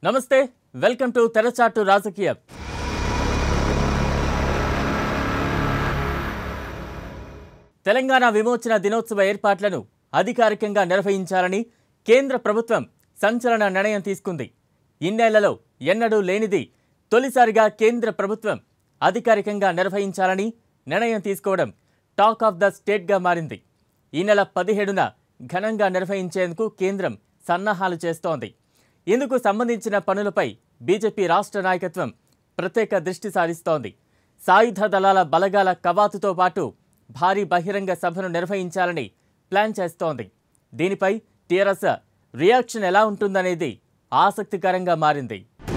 నమస్తే welcome to తెరచాటు రాజకీయ తెలంగాణ విమోచన దినోత్సవ ఏర్పాట్లను అధికారికంగా నిర్వహించాలని కేంద్ర ప్రభుత్వం సంచలన నిర్ణయం తీసుకుంది ఇన్నేళ్లలో ఎన్నడూ లేనిది తొలిసారిగా కేంద్ర ప్రభుత్వం అధికారికంగా నిర్వహించాలని నిర్ణయం తీసుకోవడం టాక్ ఆఫ్ ద స్టేట్గా మారింది ఈ నెల పదిహేడున ఘనంగా నిర్వహించేందుకు కేంద్రం సన్నాహాలు చేస్తోంది ఇందుకు సంబంధించిన పనులపై బీజేపీ రాష్ట్ర నాయకత్వం ప్రత్యేక దృష్టి సారిస్తోంది సాయుధ దళాల బలగాల కవాతుతో పాటు భారీ బహిరంగ సభను నిర్వహించాలని ప్లాన్ చేస్తోంది దీనిపై టీఆర్ఎస్ రియాక్షన్ ఎలా ఉంటుందనేది ఆసక్తికరంగా మారింది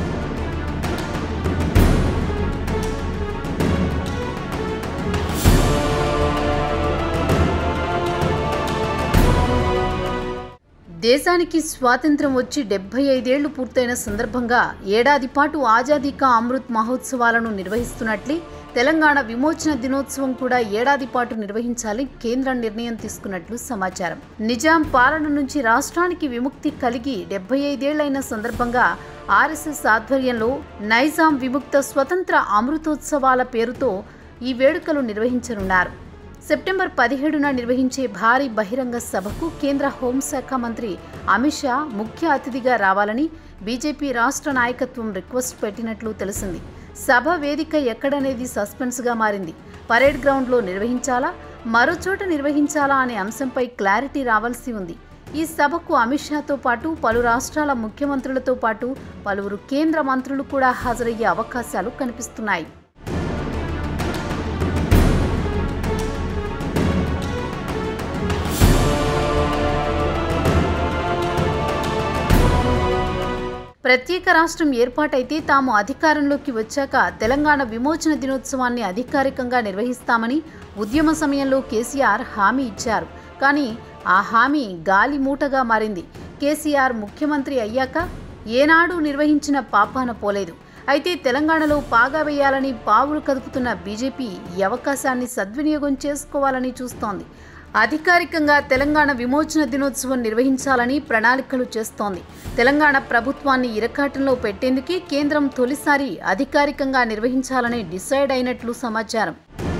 దేశానికి స్వాతంత్రం వచ్చి డెబ్బై ఐదేళ్లు పూర్తయిన సందర్భంగా ఏడాది పాటు ఆజాదీ కా అమృత్ మహోత్సవాలను నిర్వహిస్తున్నట్లే తెలంగాణ విమోచన దినోత్సవం కూడా ఏడాది పాటు నిర్వహించాలని కేంద్రం నిర్ణయం తీసుకున్నట్లు సమాచారం నిజాం పాలన నుంచి రాష్ట్రానికి విముక్తి కలిగి డెబ్బై ఐదేళ్లైన సందర్భంగా ఆర్ఎస్ఎస్ ఆధ్వర్యంలో నైజాం విముక్త స్వతంత్ర అమృతోత్సవాల పేరుతో ఈ వేడుకలు నిర్వహించనున్నారు సెప్టెంబర్ పదిహేడున నిర్వహించే భారీ బహిరంగ సభకు కేంద్ర హోంశాఖ మంత్రి అమిత్ షా ముఖ్య అతిథిగా రావాలని బీజేపీ రాష్ట్ర నాయకత్వం రిక్వెస్ట్ పెట్టినట్లు తెలిసింది సభ వేదిక ఎక్కడనేది సస్పెన్స్గా మారింది పరేడ్ గ్రౌండ్లో నిర్వహించాలా మరోచోట నిర్వహించాలా అనే అంశంపై క్లారిటీ రావాల్సి ఉంది ఈ సభకు అమిత్ షాతో పాటు పలు రాష్ట్రాల ముఖ్యమంత్రులతో పాటు పలువురు కేంద్ర మంత్రులు కూడా హాజరయ్యే అవకాశాలు కనిపిస్తున్నాయి ప్రత్యేక రాష్ట్రం ఏర్పాటైతే తాము అధికారంలోకి వచ్చాక తెలంగాణ విమోచన దినోత్సవాన్ని అధికారికంగా నిర్వహిస్తామని ఉద్యమ సమయంలో కేసీఆర్ హామీ ఇచ్చారు కానీ ఆ హామీ గాలి మూటగా మారింది కేసీఆర్ ముఖ్యమంత్రి అయ్యాక ఏనాడు నిర్వహించిన పాపాన పోలేదు అయితే తెలంగాణలో పాగా వేయాలని పావులు కదుపుతున్న బీజేపీ ఈ అవకాశాన్ని సద్వినియోగం చేసుకోవాలని చూస్తోంది అధికారికంగా తెలంగాణ విమోచన దినోత్సవం నిర్వహించాలని ప్రణాళికలు చేస్తోంది తెలంగాణ ప్రభుత్వాన్ని ఇరకాటంలో పెట్టేందుకే కేంద్రం తొలిసారి అధికారికంగా నిర్వహించాలని డిసైడ్ అయినట్లు సమాచారం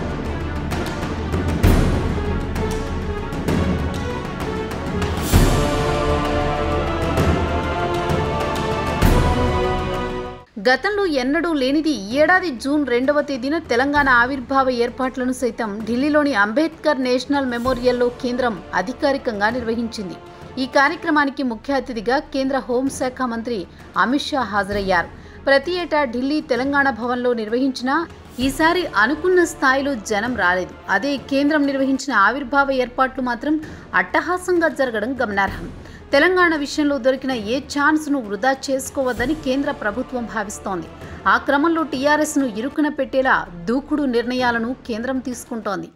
గతంలో ఎన్నడూ లేనిది ఈ ఏడాది జూన్ రెండవ తేదీన తెలంగాణ ఆవిర్భావ ఏర్పాట్లను సైతం ఢిల్లీలోని అంబేద్కర్ నేషనల్ మెమోరియల్లో కేంద్రం అధికారికంగా నిర్వహించింది ఈ కార్యక్రమానికి ముఖ్య అతిథిగా కేంద్ర హోంశాఖ మంత్రి అమిత్ షా హాజరయ్యారు ప్రతి ఏటా ఢిల్లీ తెలంగాణ భవన్లో నిర్వహించిన ఈసారి అనుకున్న స్థాయిలో జనం రాలేదు అదే కేంద్రం నిర్వహించిన ఆవిర్భావ ఏర్పాట్లు మాత్రం అట్టహాసంగా జరగడం గమనార్హం తెలంగాణ విషయంలో దొరికిన ఏ ఛాన్స్ను వృధా చేసుకోవద్దని కేంద్ర ప్రభుత్వం భావిస్తోంది ఆ క్రమంలో టీఆర్ఎస్ను ఇరుకున పెట్టేలా దూకుడు నిర్ణయాలను కేంద్రం తీసుకుంటోంది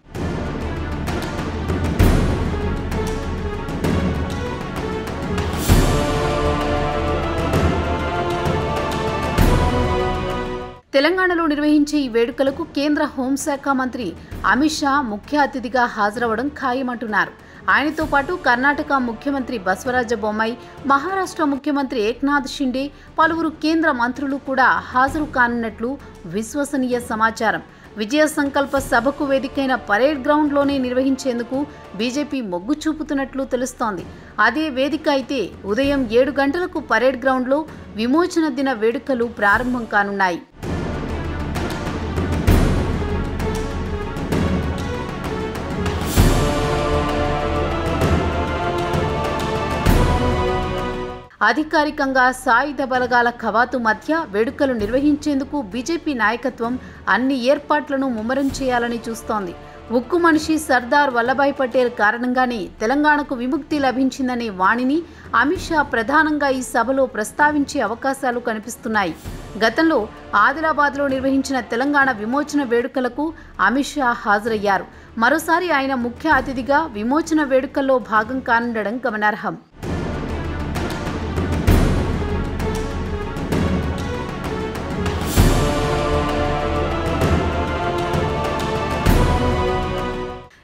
తెలంగాణలో నిర్వహించే ఈ వేడుకలకు కేంద్ర హోంశాఖ మంత్రి అమిత్ షా ముఖ్య అతిథిగా హాజరవడం ఖాయమంటున్నారు ఆయనతో పాటు కర్ణాటక ముఖ్యమంత్రి బసవరాజ బొమ్మాయి మహారాష్ట్ర ముఖ్యమంత్రి ఏక్నాథ్ షిండే పలువురు కేంద్ర మంత్రులు కూడా హాజరు కానున్నట్లు విశ్వసనీయ సమాచారం విజయ సంకల్ప సభకు వేదికైన పరేడ్ గ్రౌండ్లోనే నిర్వహించేందుకు బీజేపీ మొగ్గు చూపుతున్నట్లు తెలుస్తోంది అదే వేదిక అయితే ఉదయం ఏడు గంటలకు పరేడ్ గ్రౌండ్లో విమోచన దిన వేడుకలు ప్రారంభం కానున్నాయి అధికారికంగా సాయుధ బలగాల కవాతు మధ్య వేడుకలు నిర్వహించేందుకు బీజేపీ నాయకత్వం అన్ని ఏర్పాట్లను ముమ్మరం చేయాలని చూస్తోంది ఉక్కు మనిషి సర్దార్ వల్లభాయ్ పటేల్ కారణంగానే తెలంగాణకు విముక్తి లభించిందనే వాణిని అమిత్ షా ప్రధానంగా ఈ సభలో ప్రస్తావించే అవకాశాలు కనిపిస్తున్నాయి గతంలో ఆదిలాబాద్లో నిర్వహించిన తెలంగాణ విమోచన వేడుకలకు అమిత్ షా హాజరయ్యారు మరోసారి ఆయన ముఖ్య అతిథిగా విమోచన వేడుకల్లో భాగం కానుండడం గమనార్హం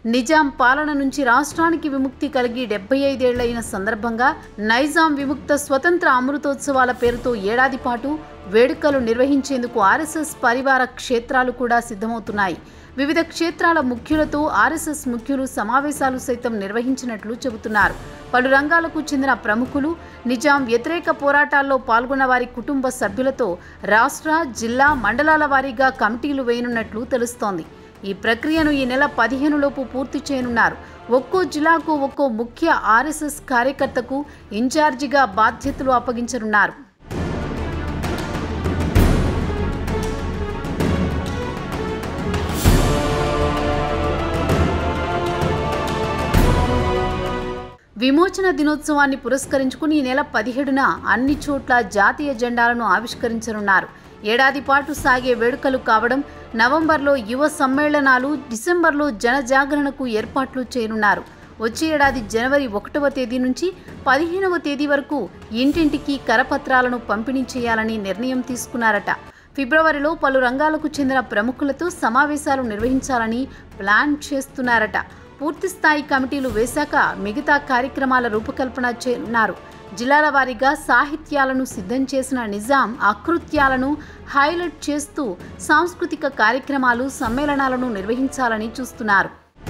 నిజాం పాలన నుంచి రాష్ట్రానికి విముక్తి కలిగి డెబ్బై ఐదేళ్లైన సందర్భంగా నైజాం విముక్త స్వతంత్ర అమృతోత్సవాల పేరుతో ఏడాది పాటు వేడుకలు నిర్వహించేందుకు ఆర్ఎస్ఎస్ పరివార క్షేత్రాలు కూడా సిద్ధమవుతున్నాయి వివిధ క్షేత్రాల ముఖ్యులతో ఆర్ఎస్ఎస్ ముఖ్యులు సమావేశాలు సైతం నిర్వహించినట్లు చెబుతున్నారు పలు రంగాలకు చెందిన ప్రముఖులు నిజాం వ్యతిరేక పోరాటాల్లో పాల్గొన్న వారి కుటుంబ సభ్యులతో రాష్ట్ర జిల్లా మండలాల వారీగా కమిటీలు వేయనున్నట్లు తెలుస్తోంది ఈ ప్రక్రియను ఈ నెల పదిహేనులోపు పూర్తి చేయనున్నారు ఒక్కో జిల్లాకు ఒక్కో ముఖ్య ఆర్ఎస్ఎస్ కార్యకర్తకు ఇన్ఛార్జిగా బాధ్యతలు అప్పగించనున్నారు విమోచన దినోత్సవాన్ని పురస్కరించుకుని ఈ నెల పదిహేడున అన్ని చోట్ల జాతీయ జెండాలను ఆవిష్కరించనున్నారు ఏడాది పాటు సాగే వేడుకలు కావడం నవంబర్లో యువ సమ్మేళనాలు డిసెంబర్లో జనజాగరణకు ఏర్పాట్లు చేయనున్నారు వచ్చే ఏడాది జనవరి ఒకటవ తేదీ నుంచి పదిహేనవ తేదీ వరకు ఇంటింటికి కరపత్రాలను పంపిణీ చేయాలని నిర్ణయం తీసుకున్నారట ఫిబ్రవరిలో పలు రంగాలకు చెందిన ప్రముఖులతో సమావేశాలు నిర్వహించాలని ప్లాన్ చేస్తున్నారట పూర్తి స్థాయి కమిటీలు వేశాక మిగతా కార్యక్రమాల రూపకల్పన చేయనున్నారు జిల్లాల వారీగా సాహిత్యాలను సిద్ధం చేసిన నిజాం అకృత్యాలను హైలైట్ చేస్తూ సాంస్కృతిక కార్యక్రమాలు సమ్మేళనాలను నిర్వహించాలని చూస్తున్నారు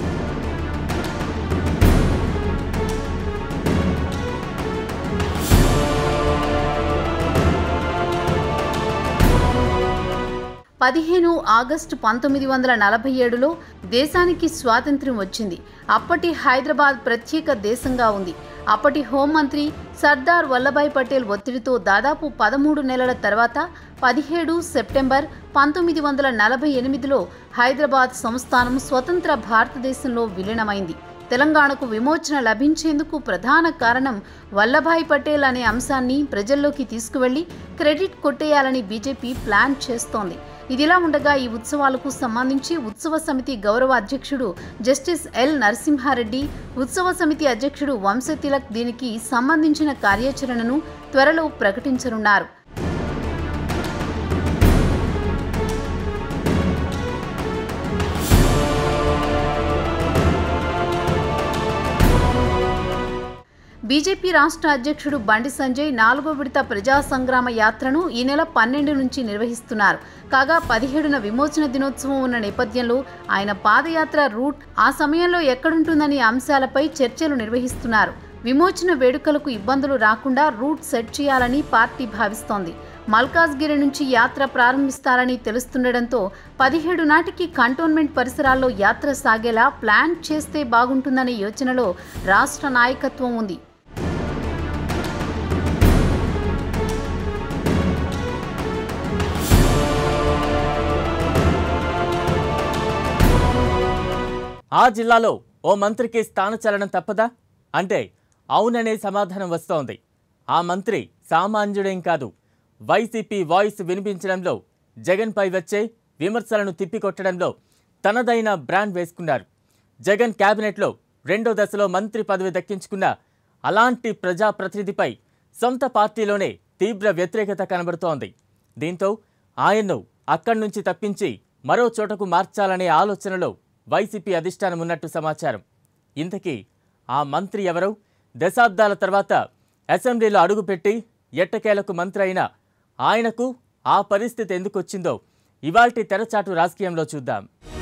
పదిహేను ఆగస్టు పంతొమ్మిది వందల నలభై ఏడులో దేశానికి స్వాతంత్ర్యం వచ్చింది అప్పటి హైదరాబాద్ ప్రత్యేక దేశంగా ఉంది అప్పటి హోంమంత్రి సర్దార్ వల్లభాయ్ పటేల్ ఒత్తిడితో దాదాపు పదమూడు నెలల తర్వాత పదిహేడు సెప్టెంబర్ పంతొమ్మిది వందల నలభై ఎనిమిదిలో హైదరాబాద్ సంస్థానం స్వతంత్ర భారతదేశంలో విలీనమైంది తెలంగాణకు విమోచన లభించేందుకు ప్రధాన కారణం వల్లభాయ్ పటేల్ అనే అంశాన్ని ప్రజల్లోకి తీసుకువెళ్లి క్రెడిట్ కొట్టేయాలని బీజేపీ ప్లాన్ చేస్తోంది ఇదిలా ఉండగా ఈ ఉత్సవాలకు సంబంధించి ఉత్సవ సమితి గౌరవ అధ్యక్షుడు జస్టిస్ ఎల్ నరసింహారెడ్డి ఉత్సవ సమితి అధ్యక్షుడు వంశతిలక్ దీనికి సంబంధించిన కార్యాచరణను త్వరలో ప్రకటించనున్నారు బీజేపీ రాష్ట్ర అధ్యక్షుడు బండి సంజయ్ నాలుగో విడత ప్రజా సంగ్రామ యాత్రను ఈ నెల పన్నెండు నుంచి నిర్వహిస్తున్నారు కాగా పదిహేడున విమోచన దినోత్సవం ఉన్న నేపథ్యంలో ఆయన పాదయాత్ర రూట్ ఆ సమయంలో ఎక్కడుంటుందనే అంశాలపై చర్చలు నిర్వహిస్తున్నారు విమోచన వేడుకలకు ఇబ్బందులు రాకుండా రూట్ సెట్ చేయాలని పార్టీ భావిస్తోంది మల్కాజ్గిరి నుంచి యాత్ర ప్రారంభిస్తారని తెలుస్తుండటంతో పదిహేడు నాటికి కంటోన్మెంట్ పరిసరాల్లో యాత్ర సాగేలా ప్లాన్ చేస్తే బాగుంటుందనే యోచనలో రాష్ట్ర నాయకత్వం ఉంది ఆ జిల్లాలో ఓ మంత్రికి స్థానచలనం తప్పదా అంటే అవుననే సమాధానం వస్తోంది ఆ మంత్రి సామాన్యుడేం కాదు వైసీపీ వాయిస్ వినిపించడంలో జగన్పై వచ్చే విమర్శలను తిప్పికొట్టడంలో తనదైన బ్రాండ్ వేసుకున్నారు జగన్ కేబినెట్లో రెండో దశలో మంత్రి పదవి దక్కించుకున్న అలాంటి ప్రజాప్రతినిధిపై సొంత పార్టీలోనే తీవ్ర వ్యతిరేకత కనబడుతోంది దీంతో ఆయన్ను అక్కడి నుంచి తప్పించి మరో చోటకు మార్చాలనే ఆలోచనలో వైసీపీ అధిష్టానం ఉన్నట్టు సమాచారం ఇంతకీ ఆ మంత్రి ఎవరు దశాబ్దాల తర్వాత అసెంబ్లీలో అడుగుపెట్టి ఎట్టకేలకు మంత్రి అయిన ఆయనకు ఆ పరిస్థితి ఎందుకు వచ్చిందో ఇవాల్టి తెరచాటు రాజకీయంలో చూద్దాం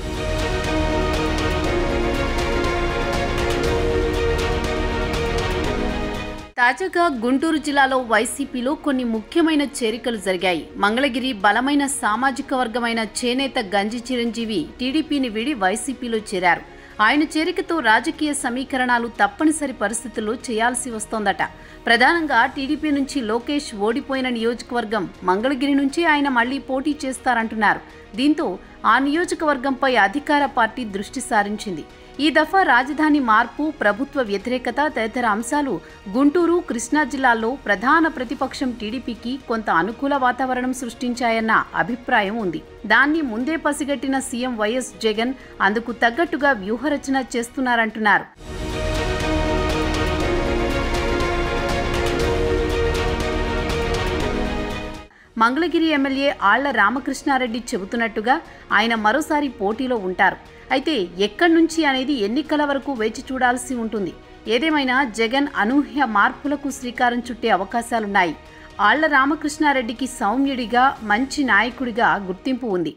తాజాగా గుంటూరు జిల్లాలో వైసీపీలో కొన్ని ముఖ్యమైన చేరికలు జరిగాయి మంగళగిరి బలమైన సామాజిక వర్గమైన చేనేత గంజి చిరంజీవి టీడీపీని వీడి వైసీపీలో చేరారు ఆయన చేరికతో రాజకీయ సమీకరణాలు తప్పనిసరి పరిస్థితుల్లో చేయాల్సి వస్తోందట ప్రధానంగా టీడీపీ నుంచి లోకేష్ ఓడిపోయిన నియోజకవర్గం మంగళగిరి నుంచి ఆయన మళ్లీ పోటీ చేస్తారంటున్నారు దీంతో ఆ నియోజకవర్గంపై అధికార పార్టీ దృష్టి సారించింది ఈ దఫా రాజధాని మార్పు ప్రభుత్వ వ్యతిరేకత తదితర అంశాలు గుంటూరు కృష్ణా జిల్లాల్లో ప్రధాన ప్రతిపక్షం టీడీపీకి కొంత అనుకూల వాతావరణం సృష్టించాయన్న అభిప్రాయం ఉంది దాన్ని ముందే పసిగట్టిన సీఎం వైఎస్ జగన్ అందుకు తగ్గట్టుగా వ్యూహరచన చేస్తున్నారంటున్నారు మంగళగిరి ఎమ్మెల్యే ఆళ్ల రామకృష్ణారెడ్డి చెబుతున్నట్టుగా ఆయన మరోసారి పోటీలో ఉంటారు అయితే ఎక్కడి నుంచి అనేది ఎన్నికల వరకు వేచి చూడాల్సి ఉంటుంది ఏదేమైనా జగన్ అనూహ్య మార్పులకు శ్రీకారం చుట్టే అవకాశాలున్నాయి ఆళ్ల రామకృష్ణారెడ్డికి సౌమ్యుడిగా మంచి నాయకుడిగా గుర్తింపు ఉంది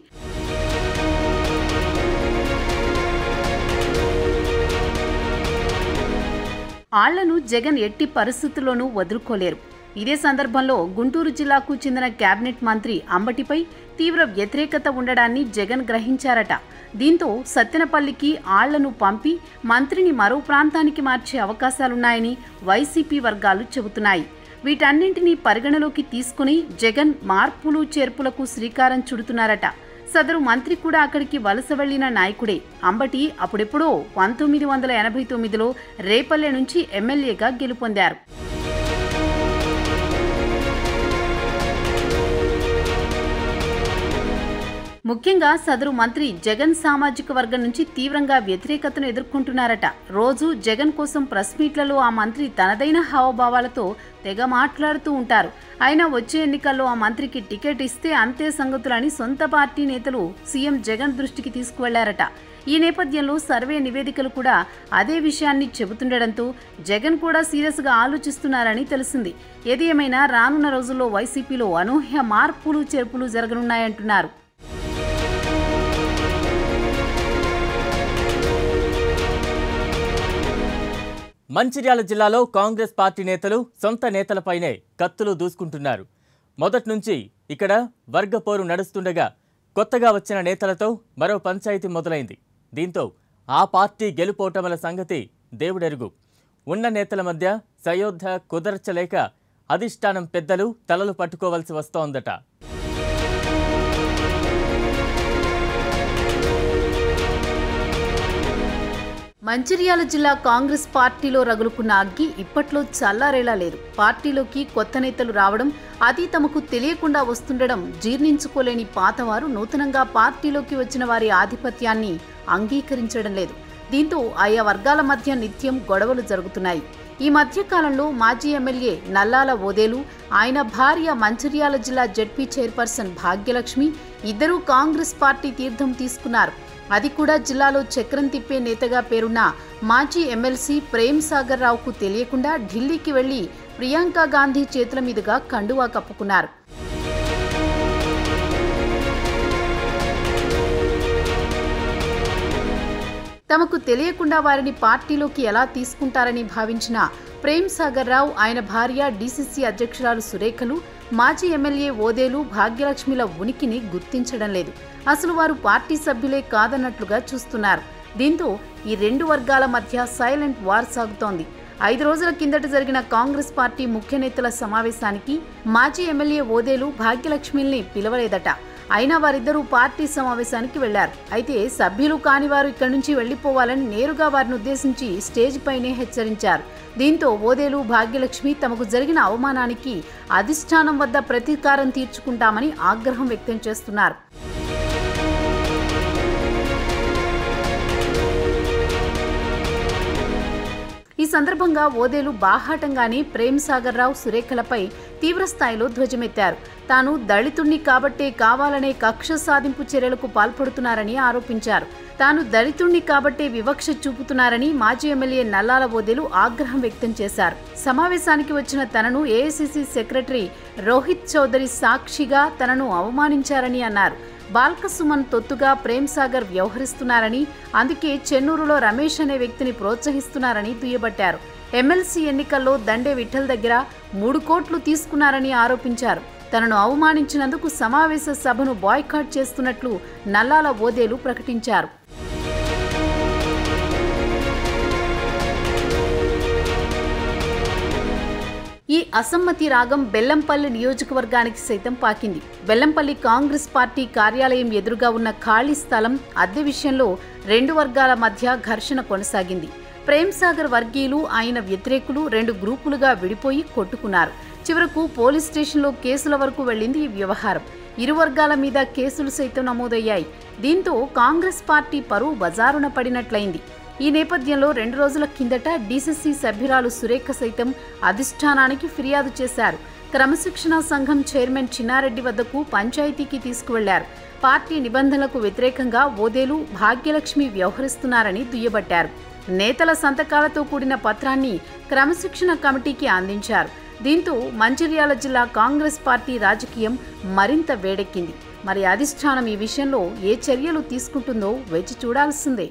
ఆళ్లను జగన్ ఎట్టి పరిస్థితుల్లోనూ వదులుకోలేరు ఇదే సందర్భంలో గుంటూరు జిల్లాకు చెందిన కేబినెట్ మంత్రి అంబటిపై తీవ్ర వ్యతిరేకత ఉండడాన్ని జగన్ గ్రహించారట దీంతో సత్తెనపల్లికి ఆళ్లను పంపి మంత్రిని మరో ప్రాంతానికి మార్చే అవకాశాలున్నాయని వైసీపీ వర్గాలు చెబుతున్నాయి వీటన్నింటినీ పరిగణలోకి తీసుకుని జగన్ మార్పులు చేర్పులకు శ్రీకారం చుడుతున్నారట సదరు మంత్రి కూడా అక్కడికి వలస వెళ్లిన నాయకుడే అంబటి అప్పుడెప్పుడో పంతొమ్మిది వందల ఎనభై తొమ్మిదిలో రేపల్లె నుంచి ఎమ్మెల్యేగా గెలుపొందారు ముఖ్యంగా సదరు మంత్రి జగన్ సామాజిక వర్గం నుంచి తీవ్రంగా వ్యతిరేకతను ఎదుర్కొంటున్నారట రోజు జగన్ కోసం ప్రెస్ మీట్లలో ఆ మంత్రి తనదైన హావభావాలతో తెగ మాట్లాడుతూ ఉంటారు అయినా వచ్చే ఎన్నికల్లో ఆ మంత్రికి టికెట్ ఇస్తే అంతే సంగతులని సొంత పార్టీ నేతలు సీఎం జగన్ దృష్టికి తీసుకువెళ్లారట ఈ నేపథ్యంలో సర్వే నివేదికలు కూడా అదే విషయాన్ని చెబుతుండటంతో జగన్ కూడా సీరియస్గా ఆలోచిస్తున్నారని తెలిసింది ఏది ఏమైనా రానున్న రోజుల్లో వైసీపీలో అనూహ్య మార్పులు చేర్పులు జరగనున్నాయంటున్నారు మంచిర్యాల జిల్లాలో కాంగ్రెస్ పార్టీ నేతలు సొంత నేతలపైనే కత్తులు దూసుకుంటున్నారు మొదటి నుంచి ఇక్కడ వర్గ పోరు నడుస్తుండగా కొత్తగా వచ్చిన నేతలతో మరో పంచాయతీ మొదలైంది దీంతో ఆ పార్టీ గెలుపోటముల సంగతి దేవుడెరుగు ఉన్న నేతల మధ్య సయోధ్య కుదర్చలేక అధిష్టానం పెద్దలు తలలు పట్టుకోవలసి వస్తోందట మంచిర్యాల జిల్లా కాంగ్రెస్ పార్టీలో రగులుకున్న అగ్గి ఇప్పట్లో చల్లారేలా లేదు పార్టీలోకి కొత్త నేతలు రావడం అది తమకు తెలియకుండా వస్తుండడం జీర్ణించుకోలేని పాతవారు నూతనంగా పార్టీలోకి వచ్చిన వారి ఆధిపత్యాన్ని అంగీకరించడం లేదు దీంతో ఆయా వర్గాల మధ్య నిత్యం గొడవలు జరుగుతున్నాయి ఈ మధ్య కాలంలో మాజీ ఎమ్మెల్యే నల్లాల ఓదేలు ఆయన భార్య మంచిర్యాల జిల్లా జడ్పీ చైర్పర్సన్ భాగ్యలక్ష్మి ఇద్దరూ కాంగ్రెస్ పార్టీ తీర్థం తీసుకున్నారు అది కూడా జిల్లాలో చక్రం తిప్పే నేతగా పేరున్న మాజీ ఎమ్మెల్సీ ప్రేమ్ సాగర్ రావుకు తెలియకుండా ఢిల్లీకి వెళ్లి ప్రియాంక గాంధీ చేతుల మీదుగా కండువా కప్పుకున్నారు తమకు తెలియకుండా వారిని పార్టీలోకి ఎలా తీసుకుంటారని భావించిన ప్రేమ్ సాగర్ రావు ఆయన భార్య డీసీసీ అధ్యక్షురాలు సురేఖలు మాజీ ఎమ్మెల్యే ఓదేలు భాగ్యలక్ష్మిల ఉనికిని గుర్తించడం లేదు అసలు వారు పార్టీ సభ్యులే కాదన్నట్లుగా చూస్తున్నారు దీంతో ఈ రెండు వర్గాల మధ్య సైలెంట్ వార్ సాగుతోంది ఐదు రోజుల కిందట జరిగిన కాంగ్రెస్ పార్టీ ముఖ్య నేతల సమావేశానికి మాజీ ఎమ్మెల్యే ఓదేలు భాగ్యలక్ష్మిల్ని పిలవలేదట అయినా వారిద్దరూ పార్టీ సమావేశానికి వెళ్లారు అయితే సభ్యులు కాని వారు ఇక్కడి నుంచి వెళ్లిపోవాలని నేరుగా వారిని ఉద్దేశించి స్టేజ్ పైనే హెచ్చరించారు దీంతో ఓదేలు భాగ్యలక్ష్మి తమకు జరిగిన అవమానానికి అధిష్టానం వద్ద ప్రతీకారం తీర్చుకుంటామని ఆగ్రహం వ్యక్తం చేస్తున్నారు ఈ సందర్భంగా ఓదేలు బాహాటంగానే ప్రేమ్ సాగర్ రావు సురేఖలపై తీవ్రస్థాయిలో ధ్వజమెత్తారు తాను దళితుణ్ణి కాబట్టే కావాలనే కక్ష సాధింపు చర్యలకు పాల్పడుతున్నారని ఆరోపించారు తాను దళితుణ్ణి కాబట్టే వివక్ష చూపుతున్నారని మాజీ ఎమ్మెల్యే నల్లాల ఓదేలు ఆగ్రహం వ్యక్తం చేశారు సమావేశానికి వచ్చిన తనను ఏఐసిసి సెక్రటరీ రోహిత్ చౌదరి సాక్షిగా తనను అవమానించారని అన్నారు బాల్క సుమన్ తొత్తుగా ప్రేమ్ సాగర్ వ్యవహరిస్తున్నారని అందుకే చెన్నూరులో రమేష్ అనే వ్యక్తిని ప్రోత్సహిస్తున్నారని దుయ్యబట్టారు ఎమ్మెల్సీ ఎన్నికల్లో దండే విఠల్ దగ్గర మూడు కోట్లు తీసుకున్నారని ఆరోపించారు తనను అవమానించినందుకు సమావేశ సభను బాయ్కాట్ చేస్తున్నట్లు నల్లాల ఓదేలు ప్రకటించారు ఈ అసమ్మతి రాగం బెల్లంపల్లి నియోజకవర్గానికి సైతం పాకింది బెల్లంపల్లి కాంగ్రెస్ పార్టీ కార్యాలయం ఎదురుగా ఉన్న ఖాళీ స్థలం అద్దె విషయంలో రెండు వర్గాల మధ్య ఘర్షణ కొనసాగింది ప్రేమ్ సాగర్ వర్గీయులు ఆయన వ్యతిరేకులు రెండు గ్రూపులుగా విడిపోయి కొట్టుకున్నారు చివరకు పోలీస్ స్టేషన్లో కేసుల వరకు వెళ్ళింది ఈ వ్యవహారం ఇరు వర్గాల మీద కేసులు సైతం నమోదయ్యాయి దీంతో కాంగ్రెస్ పార్టీ పరువు బజారున పడినట్లయింది ఈ నేపథ్యంలో రెండు రోజుల కిందట డీసీసీ సభ్యురాలు సురేఖ సైతం అధిష్టానానికి ఫిర్యాదు చేశారు క్రమశిక్షణ సంఘం చైర్మన్ చిన్నారెడ్డి వద్దకు పంచాయతీకి తీసుకువెళ్లారు పార్టీ నిబంధనలకు వ్యతిరేకంగా ఓదేలు భాగ్యలక్ష్మి వ్యవహరిస్తున్నారని దుయ్యబట్టారు నేతల సంతకాలతో కూడిన పత్రాన్ని క్రమశిక్షణ కమిటీకి అందించారు దీంతో మంచిర్యాల జిల్లా కాంగ్రెస్ పార్టీ రాజకీయం మరింత వేడెక్కింది మరి అధిష్టానం ఈ విషయంలో ఏ చర్యలు తీసుకుంటుందో వేచి చూడాల్సిందే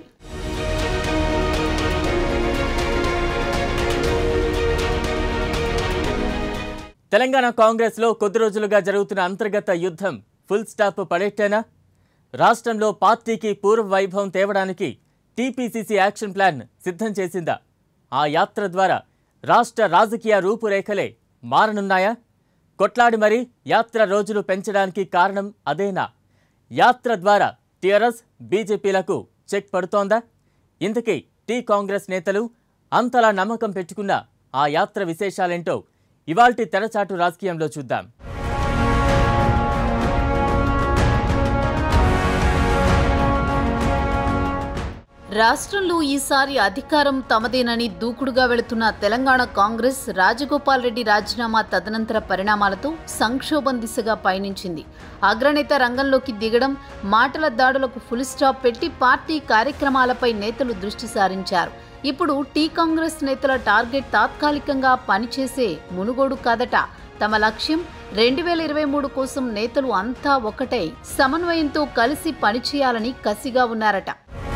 తెలంగాణ కాంగ్రెస్లో కొద్ది రోజులుగా జరుగుతున్న అంతర్గత యుద్ధం ఫుల్ స్టాప్ పడేట్టేనా రాష్ట్రంలో పార్టీకి పూర్వ వైభవం తేవడానికి టీపీసీసీ యాక్షన్ ప్లాన్ సిద్ధం చేసిందా ఆ యాత్ర ద్వారా రాష్ట్ర రాజకీయ రూపురేఖలే మారనున్నాయా కొట్లాడి మరీ యాత్ర రోజులు పెంచడానికి కారణం అదేనా యాత్ర ద్వారా టీఆర్ఎస్ బీజేపీలకు చెక్ పడుతోందా ఇంతకీ టీ కాంగ్రెస్ నేతలు అంతలా నమ్మకం పెట్టుకున్న ఆ యాత్ర విశేషాలేంటో ఇవాల్టి తెరచాటు రాజకీయంలో చూద్దాం రాష్ట్రంలో ఈసారి అధికారం తమదేనని దూకుడుగా వెళుతున్న తెలంగాణ కాంగ్రెస్ రాజగోపాల్ రెడ్డి రాజీనామా తదనంతర పరిణామాలతో సంక్షోభం దిశగా పయనించింది అగ్రనేత రంగంలోకి దిగడం మాటల దాడులకు ఫుల్ స్టాప్ పెట్టి పార్టీ కార్యక్రమాలపై నేతలు దృష్టి సారించారు ఇప్పుడు టీ కాంగ్రెస్ నేతల టార్గెట్ తాత్కాలికంగా పనిచేసే మునుగోడు కాదట తమ లక్ష్యం రెండు వేల ఇరవై మూడు కోసం నేతలు అంతా ఒకటై సమన్వయంతో కలిసి పనిచేయాలని కసిగా ఉన్నారట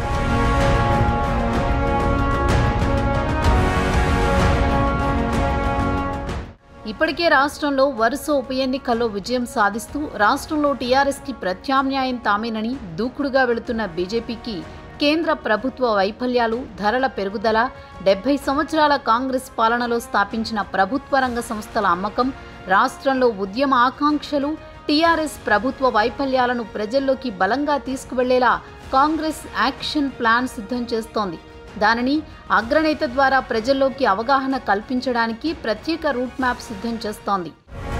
ఇప్పటికే రాష్ట్రంలో వరుస ఉప ఎన్నికల్లో విజయం సాధిస్తూ రాష్ట్రంలో టీఆర్ఎస్కి ప్రత్యామ్నాయం తామేనని దూకుడుగా వెళుతున్న బీజేపీకి కేంద్ర ప్రభుత్వ వైఫల్యాలు ధరల పెరుగుదల డెబ్బై సంవత్సరాల కాంగ్రెస్ పాలనలో స్థాపించిన ప్రభుత్వ రంగ సంస్థల అమ్మకం రాష్ట్రంలో ఉద్యమ ఆకాంక్షలు టీఆర్ఎస్ ప్రభుత్వ వైఫల్యాలను ప్రజల్లోకి బలంగా తీసుకువెళ్లేలా కాంగ్రెస్ యాక్షన్ ప్లాన్ సిద్ధం చేస్తోంది దానిని అగ్రనేత ద్వారా ప్రజల్లోకి అవగాహన కల్పించడానికి ప్రత్యేక రూట్ మ్యాప్ సిద్ధం చేస్తోంది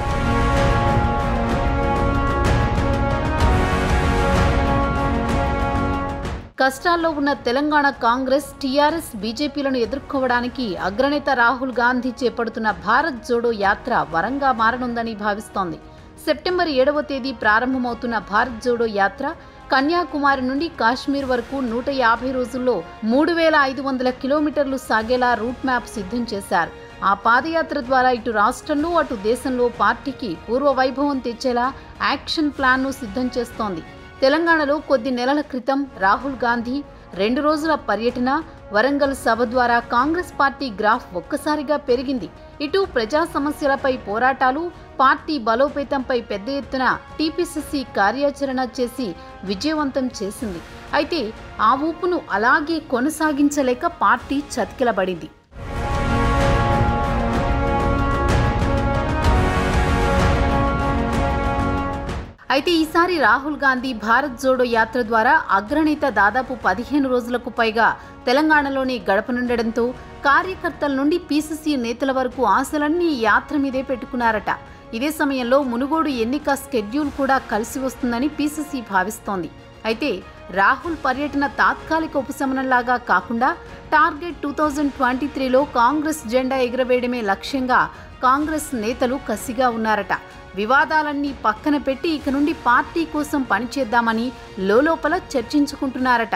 కష్టాల్లో ఉన్న తెలంగాణ కాంగ్రెస్ టీఆర్ఎస్ బీజేపీలను ఎదుర్కోవడానికి అగ్రనేత రాహుల్ గాంధీ చేపడుతున్న భారత్ జోడో యాత్ర వరంగా మారనుందని భావిస్తోంది సెప్టెంబర్ ఏడవ తేదీ ప్రారంభమవుతున్న భారత్ జోడో యాత్ర కన్యాకుమారి నుండి కాశ్మీర్ వరకు నూట యాభై రోజుల్లో మూడు వేల ఐదు వందల కిలోమీటర్లు సాగేలా రూట్ మ్యాప్ సిద్ధం చేశారు ఆ పాదయాత్ర ద్వారా ఇటు రాష్ట్రంలో అటు దేశంలో పార్టీకి పూర్వ వైభవం తెచ్చేలా యాక్షన్ ప్లాన్ను సిద్ధం చేస్తోంది తెలంగాణలో కొద్ది నెలల క్రితం రాహుల్ గాంధీ రెండు రోజుల పర్యటన వరంగల్ సభ ద్వారా కాంగ్రెస్ పార్టీ గ్రాఫ్ ఒక్కసారిగా పెరిగింది ఇటు ప్రజా సమస్యలపై పోరాటాలు పార్టీ బలోపేతంపై పెద్ద ఎత్తున టీపీసీసీ కార్యాచరణ చేసి విజయవంతం చేసింది అయితే ఆ ఊపును అలాగే కొనసాగించలేక పార్టీ చతికిలబడింది అయితే ఈసారి రాహుల్ గాంధీ భారత్ జోడో యాత్ర ద్వారా అగ్రనేత దాదాపు పదిహేను రోజులకు పైగా తెలంగాణలోని గడపనుండడంతో కార్యకర్తల నుండి పీసీసీ నేతల వరకు ఆశలన్నీ ఈ యాత్ర మీదే పెట్టుకున్నారట ఇదే సమయంలో మునుగోడు ఎన్నిక స్కెడ్యూల్ కూడా కలిసి వస్తుందని పీసీసీ భావిస్తోంది అయితే రాహుల్ పర్యటన తాత్కాలిక ఉపశమనంలాగా కాకుండా టార్గెట్ టూ థౌజండ్ ట్వంటీ త్రీలో కాంగ్రెస్ జెండా ఎగురవేయడమే లక్ష్యంగా కాంగ్రెస్ నేతలు కసిగా ఉన్నారట వివాదాలన్నీ పక్కన పెట్టి ఇక నుండి పార్టీ కోసం పనిచేద్దామని లోలోపల చర్చించుకుంటున్నారట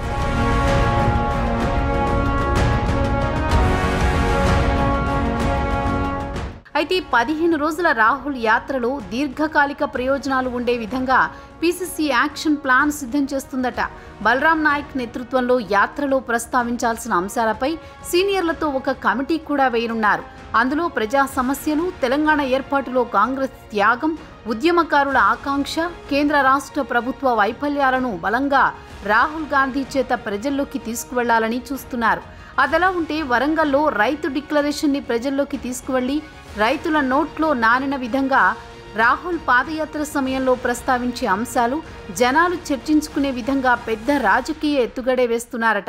అయితే పదిహేను రోజుల రాహుల్ యాత్రలో దీర్ఘకాలిక ప్రయోజనాలు ఉండే విధంగా పీసీసీ యాక్షన్ ప్లాన్ సిద్ధం చేస్తుందట బలరాం నాయక్ నేతృత్వంలో యాత్రలో ప్రస్తావించాల్సిన అంశాలపై సీనియర్లతో ఒక కమిటీ కూడా వేయనున్నారు అందులో ప్రజా సమస్యలు తెలంగాణ ఏర్పాటులో కాంగ్రెస్ త్యాగం ఉద్యమకారుల ఆకాంక్ష కేంద్ర రాష్ట్ర ప్రభుత్వ వైఫల్యాలను బలంగా రాహుల్ గాంధీ చేత ప్రజల్లోకి తీసుకువెళ్లాలని చూస్తున్నారు అదలా ఉంటే వరంగల్లో రైతు డిక్లరేషన్ని ప్రజల్లోకి తీసుకువెళ్లి రైతుల నోట్లో నానిన విధంగా రాహుల్ పాదయాత్ర సమయంలో ప్రస్తావించే అంశాలు జనాలు చర్చించుకునే విధంగా పెద్ద రాజకీయ ఎత్తుగడే వేస్తున్నారట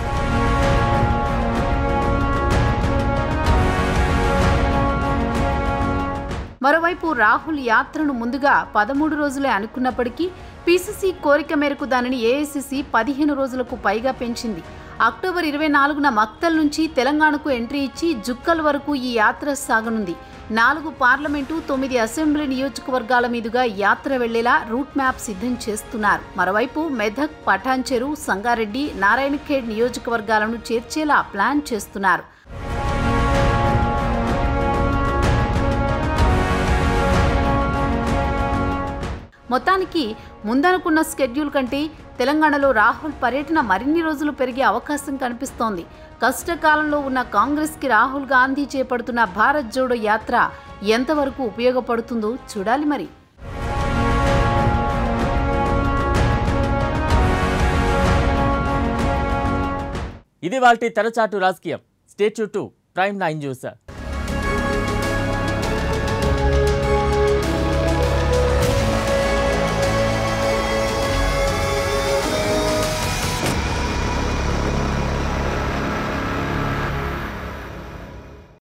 మరోవైపు రాహుల్ యాత్రను ముందుగా పదమూడు రోజులే అనుకున్నప్పటికీ పీసీసీ కోరిక మేరకు దానిని ఏఐసీసీ పదిహేను రోజులకు పైగా పెంచింది అక్టోబర్ ఇరవై నాలుగున మక్తల్ నుంచి తెలంగాణకు ఎంట్రీ ఇచ్చి జుక్కల్ వరకు ఈ యాత్ర సాగనుంది నాలుగు పార్లమెంటు తొమ్మిది అసెంబ్లీ నియోజకవర్గాల మీదుగా యాత్ర వెళ్లేలా రూట్ మ్యాప్ సిద్ధం చేస్తున్నారు మరోవైపు మెదక్ పఠాన్చెరు సంగారెడ్డి నారాయణఖేడ్ నియోజకవర్గాలను చేర్చేలా ప్లాన్ చేస్తున్నారు మొత్తానికి ముందనుకున్న స్కెడ్యూల్ కంటే తెలంగాణలో రాహుల్ పర్యటన మరిన్ని రోజులు పెరిగే అవకాశం కనిపిస్తోంది కష్టకాలంలో ఉన్న కాంగ్రెస్కి రాహుల్ గాంధీ చేపడుతున్న భారత్ జోడో యాత్ర ఎంతవరకు ఉపయోగపడుతుందో చూడాలి మరి ఇది వాటి తెరచాటు రాజకీయం state to prime nine news